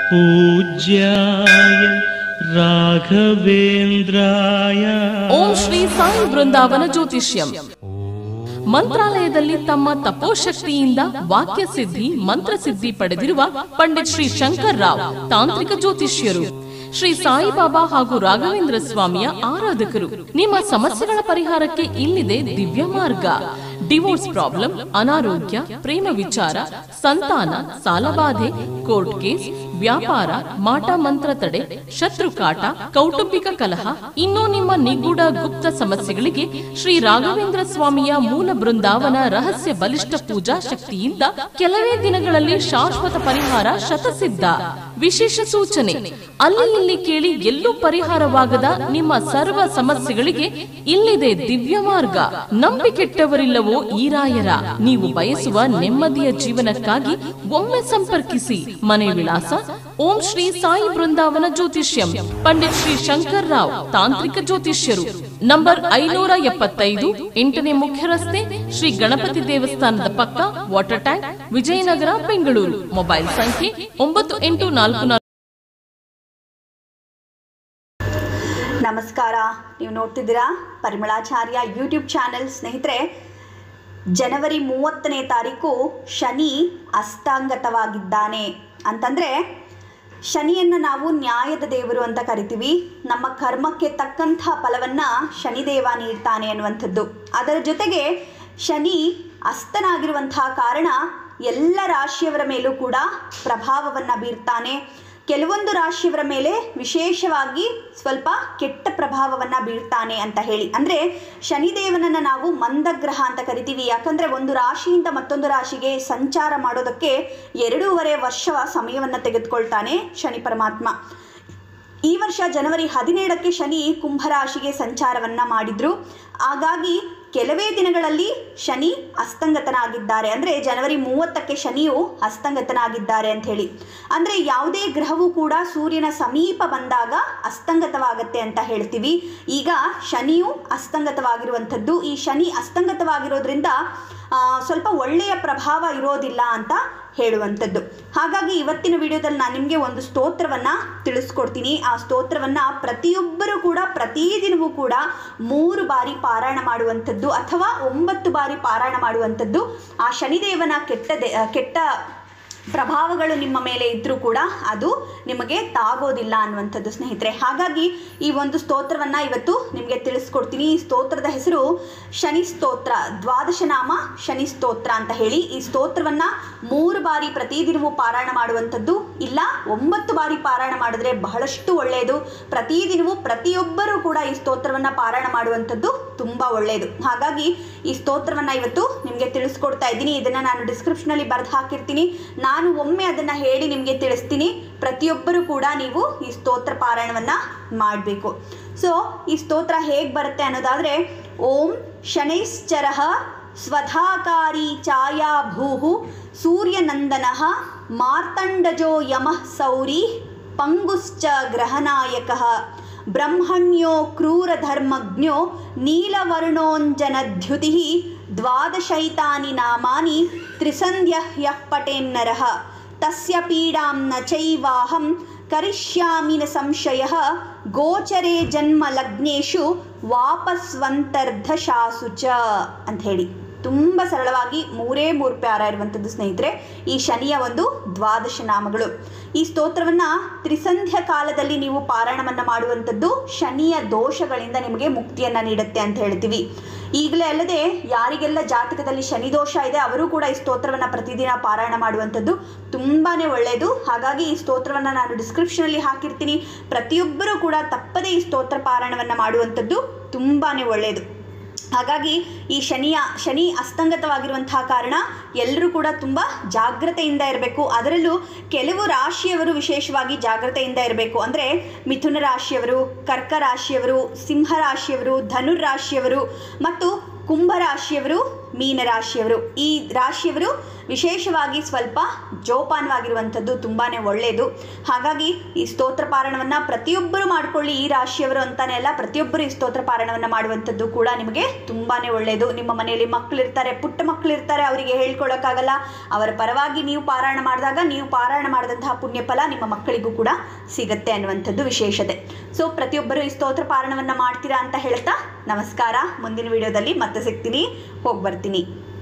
पूज्याय राघवेन्द्राय ಓಂ ಶ್ರೀ ಸಾಯಿ ಬೃಂದಾವನ ಜ್ಯೋತಿಷ್ಯಂ ಮಂತ್ರಾಲಯದಲ್ಲಿ ತಮ್ಮ ತಪೋಶಕ್ತಿಯಿಂದ ವಾಕ್ಯ ಸಿದ್ಧಿ ಮಂತ್ರ ಸಿದ್ಧಿ ಪಡೆದಿರುವ ಪಂಡಿತ್ ಶ್ರೀ ಶಂಕರ್ ರಾವ್ ತಾಂತ್ರಿಕ ಜ್ಯೋತಿಷ್ಯರು ಶ್ರೀ ಸಾಯಿಬಾಬಾ ಹಾಗೂ ರಾಘವೇಂದ್ರ ಸ್ವಾಮಿಯ ಆರಾಧಕರು ನಿಮ್ಮ ಸಮಸ್ಯೆಗಳ ಪರಿಹಾರಕ್ಕೆ ಇಲ್ಲಿದೆ ದಿವ್ಯ ಮಾರ್ಗ ಡಿವೋರ್ಸ್ ಪ್ರಾಬ್ಲಮ್ ಅನಾರೋಗ್ಯ ಪ್ರೇಮ ವಿಚಾರ ಸಂತಾನ ಸಾಲಬಾಧೆ ಕೋರ್ಟ್ ಕೇಸ್ ವ್ಯಾಪಾರ ಮಾಟ ಮಂತ್ರ ತಡೆ ಶತ್ರು ಕಾಟ ಕೌಟುಂಬಿಕ ಕಲಹ ಇನ್ನೂ ನಿಮ್ಮ ನಿಗೂಢ ಗುಪ್ತ ಸಮಸ್ಯೆಗಳಿಗೆ ಶ್ರೀ ರಾಘವೇಂದ್ರ ಸ್ವಾಮಿಯ ಮೂಲ ಬೃಂದಾವನ ರಹಸ್ಯ ಬಲಿಷ್ಠ ಪೂಜಾ ಶಕ್ತಿಯಿಂದ ಕೆಲವೇ ದಿನಗಳಲ್ಲಿ ಶಾಶ್ವತ ಪರಿಹಾರ ಶತಸಿದ್ಧ ವಿಶೇಷ ಸೂಚನೆ ಅಲ್ಲಿ ಇಲ್ಲಿ ಕೇಳಿ ಎಲ್ಲೂ ಪರಿಹಾರವಾಗದ ನಿಮ್ಮ ಸರ್ವ ಸಮಸ್ಯೆಗಳಿಗೆ ಇಲ್ಲಿದೆ ದಿವ್ಯ ಮಾರ್ಗ ನಂಬಿಕೆಟ್ಟವರಿಲ್ಲವೋ ಈರಾಯರ ನೀವು ಬಯಸುವ ನೆಮ್ಮದಿಯ ಜೀವನಕ್ಕಾಗಿ ಒಮ್ಮೆ ಸಂಪರ್ಕಿಸಿ ಮನೆ ವಿಳಾಸ ಓಂ ಶ್ರೀ ಸಾಯಿ ಬೃಂದಾವನ ಜ್ಯೋತಿಷ್ಯಂ ಪಂಡಿತ್ ಶ್ರೀ ಶಂಕರ್ ರಾವ್ ತಾಂತ್ರಿಕ ಜ್ಯೋತಿಷ್ಯರು ನಂಬರ್ ಐನೂರ ಎಪ್ಪತ್ತೈದು ಎಂಟನೇ ಮುಖ್ಯ ರಸ್ತೆ ಶ್ರೀ ಗಣಪತಿ ದೇವಸ್ಥಾನದ ಪಕ್ಕ water tank Vijayanagara Bengaluru mobile ಸಂಖ್ಯೆ ಒಂಬತ್ತು ಎಂಟು ನಾಲ್ಕು ನಾಲ್ಕು ನಮಸ್ಕಾರ ನೀವು ನೋಡ್ತಿದ್ದೀರಾ ಪರಿಮಳಾಚಾರ್ಯ ಯೂಟ್ಯೂಬ್ ಚಾನೆಲ್ ಸ್ನೇಹಿತರೆ ಜನವರಿ ಮೂವತ್ತನೇ ತಾರೀಕು ಶನಿ ಅಸ್ತಾಂಗತವಾಗಿದ್ದಾನೆ ಅಂತಂದರೆ ಶನಿಯನ್ನು ನಾವು ನ್ಯಾಯದ ದೇವರು ಅಂತ ಕರಿತೀವಿ ನಮ್ಮ ಕರ್ಮಕ್ಕೆ ತಕ್ಕಂಥ ಫಲವನ್ನು ಶನಿದೇವ ನೀಡ್ತಾನೆ ಅನ್ನುವಂಥದ್ದು ಅದರ ಜೊತೆಗೆ ಶನಿ ಅಸ್ತನಾಗಿರುವಂತಹ ಕಾರಣ ಎಲ್ಲ ರಾಶಿಯವರ ಮೇಲೂ ಕೂಡ ಪ್ರಭಾವವನ್ನು ಬೀರ್ತಾನೆ ಕೆಲವೊಂದು ರಾಶಿಯವರ ಮೇಲೆ ವಿಶೇಷವಾಗಿ ಸ್ವಲ್ಪ ಕೆಟ್ಟ ಪ್ರಭಾವವನ್ನು ಬೀರ್ತಾನೆ ಅಂತ ಹೇಳಿ ಅಂದರೆ ಶನಿದೇವನನ್ನು ನಾವು ಮಂದಗ್ರಹ ಅಂತ ಕರಿತೀವಿ ಯಾಕಂದರೆ ಒಂದು ರಾಶಿಯಿಂದ ಮತ್ತೊಂದು ರಾಶಿಗೆ ಸಂಚಾರ ಮಾಡೋದಕ್ಕೆ ಎರಡೂವರೆ ವರ್ಷ ಸಮಯವನ್ನು ತೆಗೆದುಕೊಳ್ತಾನೆ ಶನಿ ಪರಮಾತ್ಮ ಈ ವರ್ಷ ಜನವರಿ ಹದಿನೇಳಕ್ಕೆ ಶನಿ ಕುಂಭರಾಶಿಗೆ ಸಂಚಾರವನ್ನ ಮಾಡಿದ್ರು ಹಾಗಾಗಿ ಕೆಲವೇ ದಿನಗಳಲ್ಲಿ ಶನಿ ಅಸ್ತಂಗತನಾಗಿದ್ದಾರೆ ಅಂದರೆ ಜನವರಿ ಮೂವತ್ತಕ್ಕೆ ಶನಿಯು ಅಸ್ತಂಗತನಾಗಿದ್ದಾರೆ ಅಂತ ಹೇಳಿ ಅಂದರೆ ಯಾವುದೇ ಗ್ರಹವು ಕೂಡ ಸೂರ್ಯನ ಸಮೀಪ ಬಂದಾಗ ಅಸ್ತಂಗತವಾಗತ್ತೆ ಅಂತ ಹೇಳ್ತೀವಿ ಈಗ ಶನಿಯು ಅಸ್ತಂಗತವಾಗಿರುವಂಥದ್ದು ಈ ಶನಿ ಅಸ್ತಂಗತವಾಗಿರೋದ್ರಿಂದ ಆ, ಸ್ವಲ್ಪ ಒಳ್ಳೆಯ ಪ್ರಭಾವ ಇರೋದಿಲ್ಲ ಅಂತ ಹೇಳುವಂಥದ್ದು ಹಾಗಾಗಿ ಇವತ್ತಿನ ವಿಡಿಯೋದಲ್ಲಿ ನಾನು ನಿಮಗೆ ಒಂದು ಸ್ತೋತ್ರವನ್ನು ತಿಳಿಸ್ಕೊಡ್ತೀನಿ ಆ ಸ್ತೋತ್ರವನ್ನು ಪ್ರತಿಯೊಬ್ಬರೂ ಕೂಡ ಪ್ರತಿದಿನವೂ ಕೂಡ ಮೂರು ಬಾರಿ ಪಾರಾಯಣ ಮಾಡುವಂಥದ್ದು ಅಥವಾ ಒಂಬತ್ತು ಬಾರಿ ಪಾರಾಯಣ ಮಾಡುವಂಥದ್ದು ಆ ಶನಿದೇವನ ಕೆಟ್ಟ ದೆ- ಕೆಟ್ಟ ಪ್ರಭಾವಗಳು ನಿಮ್ಮ ಮೇಲೆ ಇದ್ದರೂ ಕೂಡ ಅದು ನಿಮಗೆ ತಾಗೋದಿಲ್ಲ ಅನ್ನುವಂಥದ್ದು ಸ್ನೇಹಿತರೆ ಹಾಗಾಗಿ ಈ ಒಂದು ಸ್ತೋತ್ರವನ್ನು ಇವತ್ತು ನಿಮಗೆ ತಿಳಿಸ್ಕೊಡ್ತೀನಿ ಈ ಸ್ತೋತ್ರದ ಹೆಸರು ಶನಿ ಸ್ತೋತ್ರ ದ್ವಾದಶ ನಾಮ ಶನಿ ಸ್ತೋತ್ರ ಅಂತ ಹೇಳಿ ಈ ಸ್ತೋತ್ರವನ್ನು ಮೂರು ಬಾರಿ ಪ್ರತಿದಿನವೂ ಪಾರಾಯಣ ಮಾಡುವಂಥದ್ದು ಇಲ್ಲ ಒಂಬತ್ತು ಬಾರಿ ಪಾರಾಯಣ ಮಾಡಿದ್ರೆ ಬಹಳಷ್ಟು ಒಳ್ಳೆಯದು ಪ್ರತಿದಿನವೂ ಪ್ರತಿಯೊಬ್ಬರೂ ಕೂಡ ಈ ಸ್ತೋತ್ರವನ್ನು ಪಾರಾಯಣ ಮಾಡುವಂಥದ್ದು ತುಂಬ ಒಳ್ಳೆಯದು ಹಾಗಾಗಿ ಈ ಸ್ತೋತ್ರವನ್ನು ಇವತ್ತು ನಿಮಗೆ ತಿಳಿಸ್ಕೊಡ್ತಾ ಇದ್ದೀನಿ ಇದನ್ನು ನಾನು ಡಿಸ್ಕ್ರಿಪ್ಷನಲ್ಲಿ ಬರೆದು ಹಾಕಿರ್ತೀನಿ ನಾನು ಒಮ್ಮೆ ಅದನ್ನು ಹೇಳಿ ನಿಮಗೆ ತಿಳಿಸ್ತೀನಿ ಪ್ರತಿಯೊಬ್ಬರೂ ಕೂಡ ನೀವು ಈ ಸ್ತೋತ್ರ ಪಾರಾಯಣವನ್ನು ಮಾಡಬೇಕು ಸೊ ಈ ಸ್ತೋತ್ರ ಹೇಗೆ ಬರುತ್ತೆ ಅನ್ನೋದಾದರೆ ಓಂ ಶನೈಶ್ಚರ ಸ್ವಧಾಕಾರಿ ಛಾಯಾ ಭೂ ಸೂರ್ಯನಂದನ ಮಾರ್ತಂಡಜೋ ಯಮಃ ಸೌರಿ ಪಂಗುಶ್ಚ ಗ್ರಹನಾಯಕಃ ಬ್ರಹ್ಮಣ್ಯೋ ಕ್ರೂರಧರ್ಮಜ್ಞೋ ನೀಲವರ್ಣೋಂಜನದ್ಯುತಿ ದ್ವಾದಶೈತಾನಿ ನಾಮಾನಿ ತ್ರಿಸಂಧ್ಯಃ ಯಃ ಪಟೇನ್ನರಃ ತಸ್ಯ ಪೀಡಾಂ ನ ಚೈವಾಹಂ ಕರಿಷ್ಯಾಮಿ ನ ಸಂಶಯಃ ಗೋಚರೇ ಜನ್ಮ ಲಗ್ನೇಶು ವಾಪಸ್ವಂತರ್ಧಶಾಸು ಚ ಅಂತ ಹೇಳಿ ತುಂಬ ಸರಳವಾಗಿ ಮೂರೇ ಮೂರು ಪ್ಯಾರ ಇರುವಂಥದ್ದು ಸ್ನೇಹಿತರೆ ಈ ಶನಿಯ ಒಂದು ದ್ವಾದಶ ನಾಮಗಳು ಈ ಸ್ತೋತ್ರವನ್ನು ತ್ರಿಸಂಧ್ಯ ಕಾಲದಲ್ಲಿ ನೀವು ಪಾರಾಯಣವನ್ನು ಮಾಡುವಂಥದ್ದು ಶನಿಯ ದೋಷಗಳಿಂದ ನಿಮಗೆ ಮುಕ್ತಿಯನ್ನು ನೀಡುತ್ತೆ ಅಂತ ಹೇಳ್ತೀವಿ ಈಗಲೇ ಅಲ್ಲದೆ ಯಾರಿಗೆಲ್ಲ ಜಾತಕದಲ್ಲಿ ಶನಿ ದೋಷ ಇದೆ ಅವರು ಕೂಡ ಈ ಸ್ತೋತ್ರವನ್ನು ಪ್ರತಿದಿನ ಪಾರಾಯಣ ಮಾಡುವಂಥದ್ದು ತುಂಬಾ ಒಳ್ಳೆಯದು ಹಾಗಾಗಿ ಈ ಸ್ತೋತ್ರವನ್ನು ನಾನು ಡಿಸ್ಕ್ರಿಪ್ಷನಲ್ಲಿ ಹಾಕಿರ್ತೀನಿ ಪ್ರತಿಯೊಬ್ಬರೂ ಕೂಡ ತಪ್ಪದೇ ಈ ಸ್ತೋತ್ರ ಪಾರಾಯಣವನ್ನು ಮಾಡುವಂಥದ್ದು ತುಂಬಾ ಒಳ್ಳೆಯದು ಹಾಗಾಗಿ ಈ ಶನಿಯ ಶನಿ ಅಸ್ತಂಗತವಾಗಿರುವಂತಹ ಕಾರಣ ಎಲ್ಲರೂ ಕೂಡ ತುಂಬ ಜಾಗ್ರತೆಯಿಂದ ಇರಬೇಕು ಅದರಲ್ಲೂ ಕೆಲವು ರಾಶಿಯವರು ವಿಶೇಷವಾಗಿ ಜಾಗ್ರತೆಯಿಂದ ಇರಬೇಕು ಅಂದರೆ ಮಿಥುನ ರಾಶಿಯವರು ಕರ್ಕ ರಾಶಿಯವರು ಸಿಂಹ ರಾಶಿಯವರು ಧನುರ್ ರಾಶಿಯವರು ಮತ್ತು ಕುಂಭರಾಶಿಯವರು ಮೀನರಾಶಿಯವರು ಈ ರಾಶಿಯವರು ವಿಶೇಷವಾಗಿ ಸ್ವಲ್ಪ ಜೋಪಾನವಾಗಿರುವಂಥದ್ದು ತುಂಬಾ ಒಳ್ಳೆಯದು ಹಾಗಾಗಿ ಈ ಸ್ತೋತ್ರ ಪಾರಣವನ್ನು ಪ್ರತಿಯೊಬ್ಬರು ಮಾಡಿಕೊಳ್ಳಿ ಈ ರಾಶಿಯವರು ಅಂತಾನೆ ಅಲ್ಲ ಪ್ರತಿಯೊಬ್ಬರು ಈ ಸ್ತೋತ್ರ ಪಾರಣವನ್ನು ಮಾಡುವಂಥದ್ದು ಕೂಡ ನಿಮಗೆ ತುಂಬಾ ಒಳ್ಳೆಯದು ನಿಮ್ಮ ಮನೆಯಲ್ಲಿ ಮಕ್ಕಳಿರ್ತಾರೆ ಪುಟ್ಟ ಮಕ್ಕಳಿರ್ತಾರೆ ಅವರಿಗೆ ಹೇಳ್ಕೊಳಕ್ಕಾಗಲ್ಲ ಅವರ ಪರವಾಗಿ ನೀವು ಪಾರಾಯಣ ಮಾಡಿದಾಗ ನೀವು ಪಾರಾಯಣ ಮಾಡಿದಂತಹ ಪುಣ್ಯ ಫಲ ನಿಮ್ಮ ಮಕ್ಕಳಿಗೂ ಕೂಡ ಸಿಗತ್ತೆ ಅನ್ನುವಂಥದ್ದು ವಿಶೇಷತೆ ಸೊ ಪ್ರತಿಯೊಬ್ಬರು ಈ ಸ್ತೋತ್ರ ಪಾರಣವನ್ನು ಮಾಡ್ತೀರಾ ಅಂತ ಹೇಳ್ತಾ ನಮಸ್ಕಾರ ಮುಂದಿನ ವಿಡಿಯೋದಲ್ಲಿ ಮತ್ತೆ ಸಿಗ್ತೀನಿ ಹೋಗಿ ಬರ್ತೀನಿ